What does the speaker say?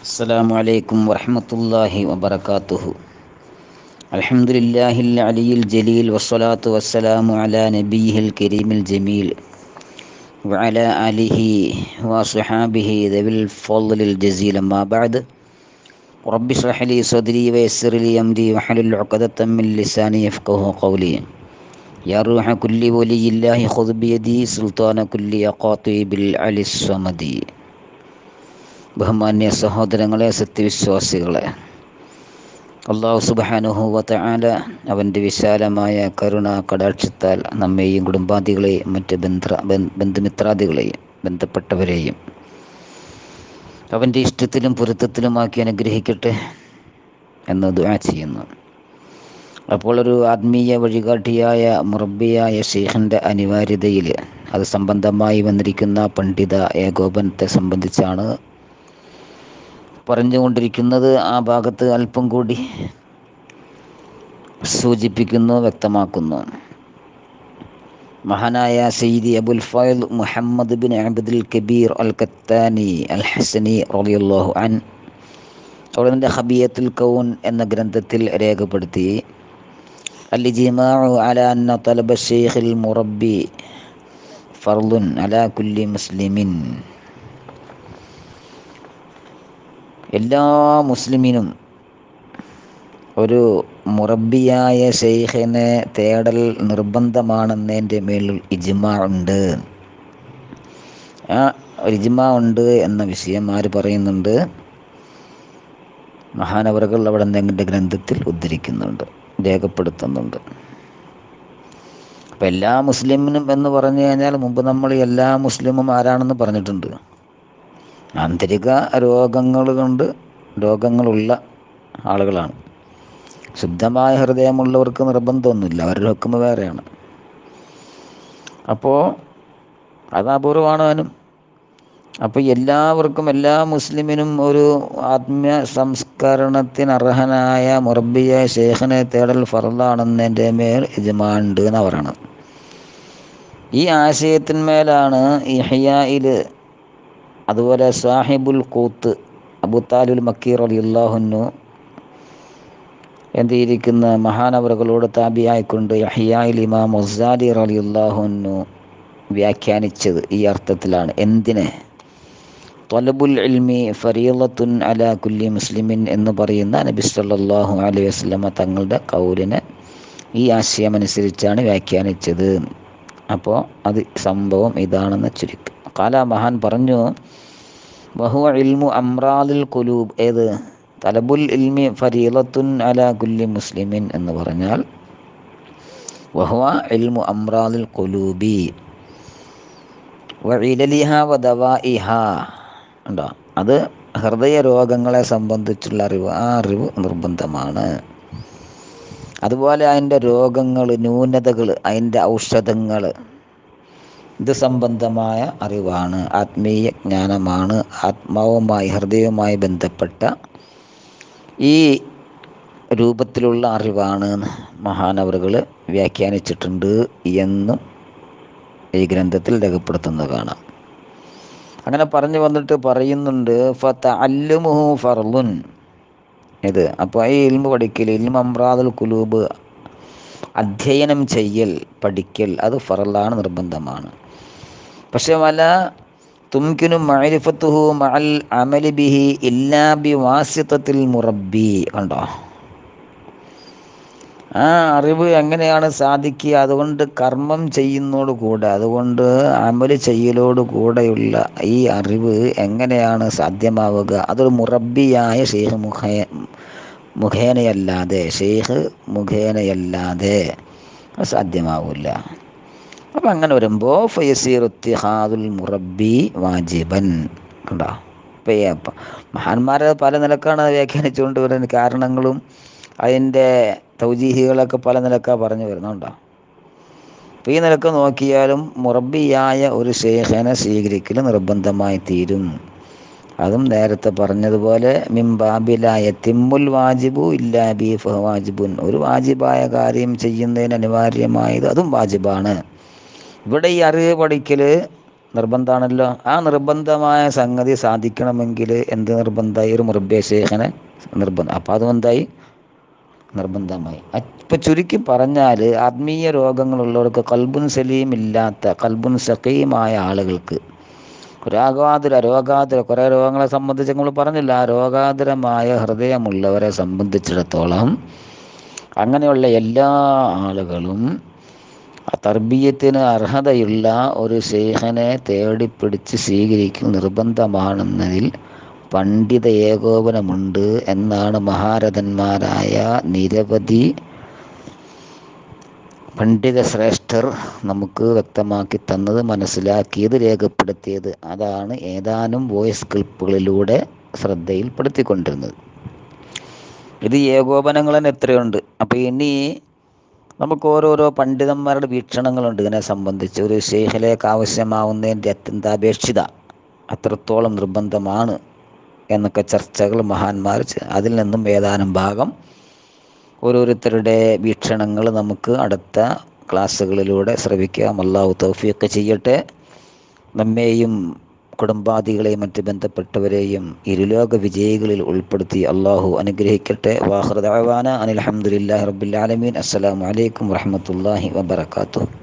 السلام عليكم ورحمة الله وبركاته الحمد لله العلي الجليل والصلاة والسلام على نبيه الكريم الجميل وعلى آله وصحابه ذوي الفضل الجزيل ما بعد رب اشرح لي صدري ويسر لي أمري واحلل عقدة من لساني يفقه قولي يا روح كل ولي الله خذ بيدي سلطان كل يقاطي بالعلي الصمدي ബഹുമാന്യ സഹോദരങ്ങളെ സത്യവിശ്വാസികളെ അള്ളാഹു സുബാനുഹൂവത്തആല അവൻ്റെ വിശാലമായ കരുണ കടാക്ഷത്താൽ നമ്മെയും കുടുംബാദികളെയും മറ്റ് ബന്ധ ബന്ധുമിത്രാദികളെയും ബന്ധപ്പെട്ടവരെയും അവൻ്റെ ഇഷ്ടത്തിലും പൊരുത്തത്തിലുമാക്കി അനുഗ്രഹിക്കട്ടെ എന്ന് ദുആ ചെയ്യുന്നു അപ്പോൾ ഒരു ആത്മീയ വഴികാട്ടിയായ മുറബിയായ ഷെയ്ഖിൻ്റെ അനിവാര്യതയിൽ അത് സംബന്ധമായി വന്നിരിക്കുന്ന പണ്ഡിത ഏകോപനത്തെ സംബന്ധിച്ചാണ് പറഞ്ഞുകൊണ്ടിരിക്കുന്നത് ആ ഭാഗത്ത് അല്പം കൂടി സൂചിപ്പിക്കുന്നു വ്യക്തമാക്കുന്നു മഹാനായ Sayyidi Abul Faid Muhammad bin Abdul Kabir al Kattani al Hasani റളിയല്ലാഹു അൻ അവിടുത്തെ ഹബിയത്തുൽ കൗൻ എന്ന ഗ്രന്ഥത്തിൽ രേഖപ്പെടുത്തി അൽ ഇജ്മാഉ അല അന്ന തലബ ഷെയ്ഖിൽ മുറബ്ബി ഫർളുൻ അലാ കുല്ലി മുസ്ലിമിൻ എല്ലാ മുസ്ലിമിനും ഒരു മുറബിയായ ഷെയ്ഖിനെ തേടൽ നിർബന്ധമാണെന്നതിൻ്റെ മേളിൽ ഇജ്മാ ഉണ്ട് ആ ഇജ്മാ ഉണ്ട് എന്ന വിഷയം ആര് പറയുന്നുണ്ട് മഹാനവറുകൾ അവിടെ എന്തെങ്കിലും ഗ്രന്ഥത്തിൽ ഉദ്ധരിക്കുന്നുണ്ട് രേഖപ്പെടുത്തുന്നുണ്ട് അപ്പം എല്ലാ മുസ്ലിമിനും എന്ന് പറഞ്ഞു കഴിഞ്ഞാൽ മുമ്പ് നമ്മൾ എല്ലാ മുസ്ലിമും ആരാണെന്ന് പറഞ്ഞിട്ടുണ്ട് ആന്തരിക രോഗങ്ങൾ കൊണ്ട് രോഗങ്ങളുള്ള ആളുകളാണ് ശുദ്ധമായ ഹൃദയമുള്ളവർക്ക് നിർബന്ധമൊന്നുമില്ല അവരുടെ ഹുക്കുമ വേറെയാണ് അപ്പോൾ അത് അപൂർവമാണ് അവനും അപ്പോൾ എല്ലാവർക്കും എല്ലാ മുസ്ലിമിനും ഒരു ആത്മീയ സംസ്കരണത്തിന് അർഹനായ മുറബിയ ശേഖനെ തേടൽ ഫറലാണെന്നതിൻ്റെ മേൽ യജമാണ്ട് എന്ന് പറയണം ഈ ആശയത്തിന്മേലാണ് ഇഹ്യായിൽ അതുപോലെ സാഹിബുൽ കൂത്ത് അബു താലുൽ മക്കീർ അലി അള്ളാഹുന്നു എന്തിയിരിക്കുന്ന മഹാനവറുകളോട് താബിയായിക്കൊണ്ട് യഹിയായിൽ ഇമാം മൊസാലി അലി അള്ളാഹുന്നു വ്യാഖ്യാനിച്ചത് ഈ അർത്ഥത്തിലാണ് എന്തിന് തൊലബുൽ ഇൽമി ഫരീലത്തുൻ അല കുല്ലി മുസ്ലിമിൻ എന്ന് പറയുന്ന നബി സല്ലല്ലാഹു അലൈഹി വസല്ലമ തങ്ങളുടെ കൗലിനെ ഈ ആശയമനുസരിച്ചാണ് വ്യാഖ്യാനിച്ചത് അപ്പോൾ അത് സംഭവം ഇതാണെന്ന് ചുരുക്കം കാല മഹാൻ പറഞ്ഞു ബഹു ഇൽമു അമ്രാദിൽ കുലൂബ് ഏത് തലബുൽ ഇൽമി ഫരീലത്തുൻ അല കുല്ലി മുസ്ലിമിൻ എന്ന് പറഞ്ഞാൽ വഹുവ ഇൽമു അമ്രാദിൽ കുലൂബി വഇലലിഹ വദവാഇഹ ഉണ്ടോ അത് ഹൃദയ രോഗങ്ങളെ സംബന്ധിച്ചുള്ള അറിവ് ആ അറിവ് നിർബന്ധമാണ് അതുപോലെ അതിൻ്റെ രോഗങ്ങൾ ന്യൂനതകൾ അതിൻ്റെ ഔഷധങ്ങൾ ഇത് സംബന്ധമായ അറിവാണ് ആത്മീയ ജ്ഞാനമാണ് ആത്മാവുമായി ഹൃദയവുമായി ബന്ധപ്പെട്ട ഈ രൂപത്തിലുള്ള അറിവാണ് മഹാനവറുകൾ വ്യാഖ്യാനിച്ചിട്ടുണ്ട് എന്നും ഈ ഗ്രന്ഥത്തിൽ രേഖപ്പെടുത്തുന്നത് കാണാം അങ്ങനെ പറഞ്ഞു വന്നിട്ട് പറയുന്നുണ്ട് ഫത്ത അല്ലുമുഹു ഫർലുൻ ഇത് അപ്പോൾ ഈ ഇൽമു പഠിക്കൽ ഇൽമു അമ്രാദുൽ കുലൂബ് അധ്യയനം ചെയ്യൽ പഠിക്കൽ അത് ഫറലാണ് നിർബന്ധമാണ് പക്ഷെ വല തുംകിനു മഅരിഫത്തുഹു മഅൽ അമലി ബിഹി ഇല്ലാ ബി വാസിത്തത്തിൽ മുറബി കണ്ടോ ആ അറിവ് എങ്ങനെയാണ് സാധിക്കുക അതുകൊണ്ട് കർമ്മം ചെയ്യുന്നതോട് കൂടെ അതുകൊണ്ട് അമല് ചെയ്യലോട് കൂടെയുള്ള ഈ അറിവ് എങ്ങനെയാണ് സാധ്യമാവുക അതൊരു മുറബിയായ ഷെയ്ഖ് മുഖേ മുഖേനയല്ലാതെ ഷെയ്ഖ് മുഖേനയല്ലാതെ സാധ്യമാവില്ല അപ്പം അങ്ങനെ വരുമ്പോൾ ഫയസീറുത്തിഹാദുൽ മുറബി വാജിബൻ കണ്ടോ ഇപ്പം മഹാന്മാരെ പല നിലക്കാണ് വ്യാഖ്യാനിച്ചുകൊണ്ട് വരുന്ന കാരണങ്ങളും അതിൻ്റെ തൗജീഹികളൊക്കെ പല നിലക്കാണ് പറഞ്ഞു വരുന്നുണ്ടോ അപ്പോൾ ഈ നിലക്ക് നോക്കിയാലും മുറബിയായ ഒരു ഷേഖനെ സ്വീകരിക്കൽ നിർബന്ധമായി തീരും അതും നേരത്തെ പറഞ്ഞതുപോലെ മിംബാബിലായ തിമ്മുൽ വാജിബു ഇല്ലാ ബീഫ് വാജിബുൻ ഒരു വാജിബായ കാര്യം ചെയ്യുന്നതിന് അനിവാര്യമായത് അതും വാജിബാണ് ഇവിടെ ഈ അറിവ് പഠിക്കൽ നിർബന്ധമാണല്ലോ ആ നിർബന്ധമായ സംഗതി സാധിക്കണമെങ്കിൽ എന്ത് നിർബന്ധമായി ഒരു മുറബിയ ശേഖനെ നിർബന്ധം അപ്പോൾ അതും എന്തായി നിർബന്ധമായി ഇപ്പം ചുരുക്കി പറഞ്ഞാൽ ആത്മീയ രോഗങ്ങളുള്ളവർക്ക് കൽബുൻ സലീം ഇല്ലാത്ത കൽബുൻ സഖീമായ ആളുകൾക്ക് രോഗാതുര രോഗാതുര കുറേ രോഗങ്ങളെ സംബന്ധിച്ച് നമ്മൾ പറഞ്ഞില്ല ആ രോഗാതുരമായ ഹൃദയമുള്ളവരെ സംബന്ധിച്ചിടത്തോളം അങ്ങനെയുള്ള എല്ലാ ആളുകളും തർബീയത്തിന് അർഹതയുള്ള ഒരു ശേഖനെ തേടിപ്പിടിച്ച് സ്വീകരിക്കൽ നിർബന്ധമാണെന്നതിൽ പണ്ഡിത ഏകോപനമുണ്ട് എന്നാണ് മഹാരഥന്മാരായ നിരവധി പണ്ഡിത ശ്രേഷ്ഠർ നമുക്ക് വ്യക്തമാക്കി തന്നത് മനസ്സിലാക്കിയത് രേഖപ്പെടുത്തിയത് അതാണ് ഏതാനും വോയിസ് ക്ലിപ്പുകളിലൂടെ ശ്രദ്ധയിൽപ്പെടുത്തിക്കൊണ്ടിരുന്നത് ഇത് ഏകോപനങ്ങൾ തന്നെ എത്രയുണ്ട് അപ്പോൾ ഇനി നമുക്ക് ഓരോരോ പണ്ഡിതന്മാരുടെ വീക്ഷണങ്ങളുണ്ട് ഇതിനെ സംബന്ധിച്ച് ഒരു ശേഖലേക്ക് ആവശ്യമാവുന്നതിൻ്റെ അത്യന്താപേക്ഷിത അത്രത്തോളം നിർബന്ധമാണ് എന്നൊക്കെ ചർച്ചകൾ മഹാന്മാർ അതിൽ നിന്നും ഏതാനും ഭാഗം ഓരോരുത്തരുടെ വീക്ഷണങ്ങൾ നമുക്ക് അടുത്ത ക്ലാസ്സുകളിലൂടെ ശ്രവിക്കാം അള്ളാഹു തൗഫീഖ് ചെയ്യട്ടെ നമ്മെയും കുടുംബാദികളെയും മറ്റ് ബന്ധപ്പെട്ടവരെയും ഇരുലോക വിജയികളിൽ ഉൾപ്പെടുത്തി അള്ളാഹു അനുഗ്രഹിക്കട്ടെ വാഹൃദാന അനിൽഹമുല്ലാ റബ്ബുലാലമീൻ അസ്സലാമു അലൈക്കും വറഹമത്തല്ലാഹി വബർക്കാത്തു